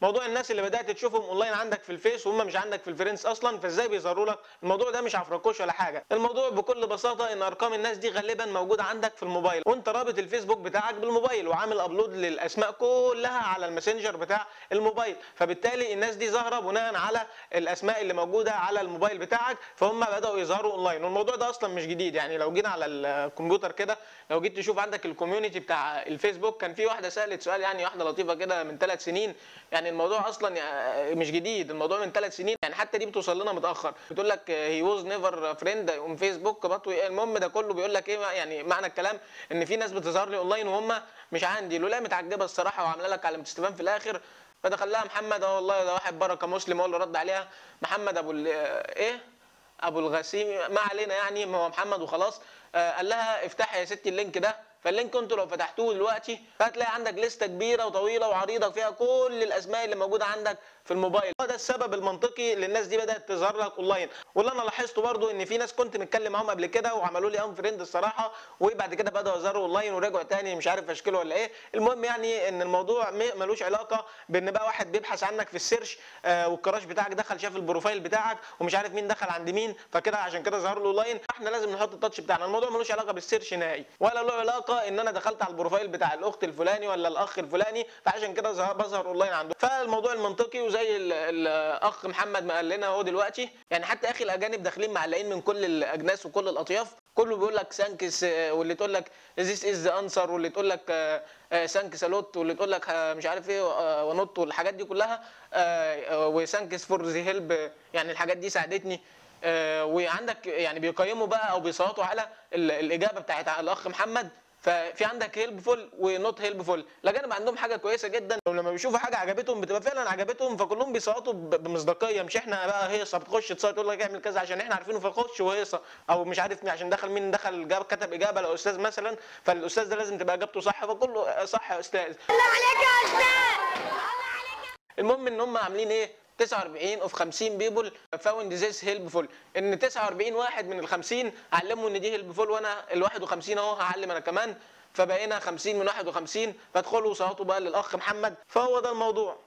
موضوع الناس اللي بدات تشوفهم اونلاين عندك في الفيس وهم مش عندك في الفريندز اصلا فازاي بيظهروا لك الموضوع ده مش عفركوش ولا حاجه الموضوع بكل بساطه ان ارقام الناس دي غالبا موجوده عندك في الموبايل وانت رابط الفيسبوك بتاعك بالموبايل وعامل ابلود للاسماء كلها على الماسنجر بتاع الموبايل فبالتالي الناس دي ظاهره بناء على الاسماء اللي موجوده على الموبايل بتاعك فهم بداوا يظهروا اونلاين والموضوع ده اصلا مش جديد يعني لو جينا على الكمبيوتر كده لو جيت تشوف عندك الكوميونتي بتاع الفيسبوك كان في واحده سالت سؤال يعني واحده لطيفه كده من ثلاث سنين يعني الموضوع اصلا يعني مش جديد الموضوع من ثلاث سنين يعني حتى دي بتوصل لنا متاخر بتقول لك هي واز نيفر فريند اون فيسبوك بط المهم ده كله بيقول لك ايه يعني معنى الكلام ان في ناس بتظهر لي اونلاين وهم مش عندي لولا متعجبه الصراحه وعامله لك علامه استفهام في الاخر فدخل لها محمد اه والله ده واحد بركه مسلم هو اللي رد عليها محمد ابو ال- ايه ابو الغسيم ما علينا يعني ما هو محمد وخلاص آه قال لها افتحي يا ستي اللينك ده فاللينك انتوا لو فتحتوه دلوقتي هتلاقي عندك لسته كبيره وطويله وعريضه فيها كل الاسماء اللي موجوده عندك في الموبايل هو ده السبب المنطقي اللي الناس دي بدات تظهر لك اونلاين واللي انا لاحظته برضو ان في ناس كنت متكلم معاهم قبل كده وعملوا لي ان فريند الصراحه وبعد كده بداوا يظهروا اونلاين ورجعوا تاني مش عارف اشكله ولا ايه المهم يعني ان الموضوع م- ملوش علاقه بان بقى واحد بيبحث عنك في السيرش آه والكراش بتاعك دخل شاف البروفايل بتاعك ومش عارف مين دخل عند مين فكده عشان كده ظهر له اونلاين احنا لازم نحط التاتش بتاعنا الموضوع ملوش علاقه بالسيرش نهائي ولا له علاقه ان انا دخلت على البروفايل بتاع الاخت الفلاني ولا الاخ الفلاني فعشان كده ظهر- بظهر اونلاين عنده فالموضوع المنطقي وزي ال- الاخ محمد ما قال لنا اهو دلوقتي يعني حتى اخي الاجانب داخلين معلقين من كل الاجناس وكل الاطياف كله بيقول لك سانكس آه، واللي تقول لك ذيس از ذا انسر واللي تقول لك سانكس الوت واللي تقول لك آه، مش عارف ايه آه، ونوت والحاجات دي كلها وسانكس فور ذا هيلب يعني الحاجات دي ساعدتني آه، وعندك يعني بيقيموا بقى او بيصوتوا على ال- الاجابه بتاعت الاخ محمد ففي عندك هيلبفول ونوت هيلبفول الاجانب عندهم حاجه كويسه جدا ولما بيشوفوا حاجه عجبتهم بتبقى فعلا عجبتهم فكلهم بيصوتوا ب- بمصداقيه مش احنا بقى هيصه بتخش تصوت تقول لك اعمل كذا عشان احنا عارفينه فخش وهيصه او مش عارف مين عشان دخل مين دخل جاب كتب اجابه لاستاذ مثلا فالاستاذ ده لازم تبقى اجابته صح فكله صح يا استاذ الله عليك يا استاذ الله عليك المهم ان هم عاملين ايه 49 اوف 50 بيبول فاوند ذيس هيلبفول ان 49 واحد من ال 50 علموا ان دي هيلبفول وانا ال 51 اهو هعلم انا كمان فبقينا 50 من 51 فادخلوا وصوتوا بقى للاخ محمد فهو ده الموضوع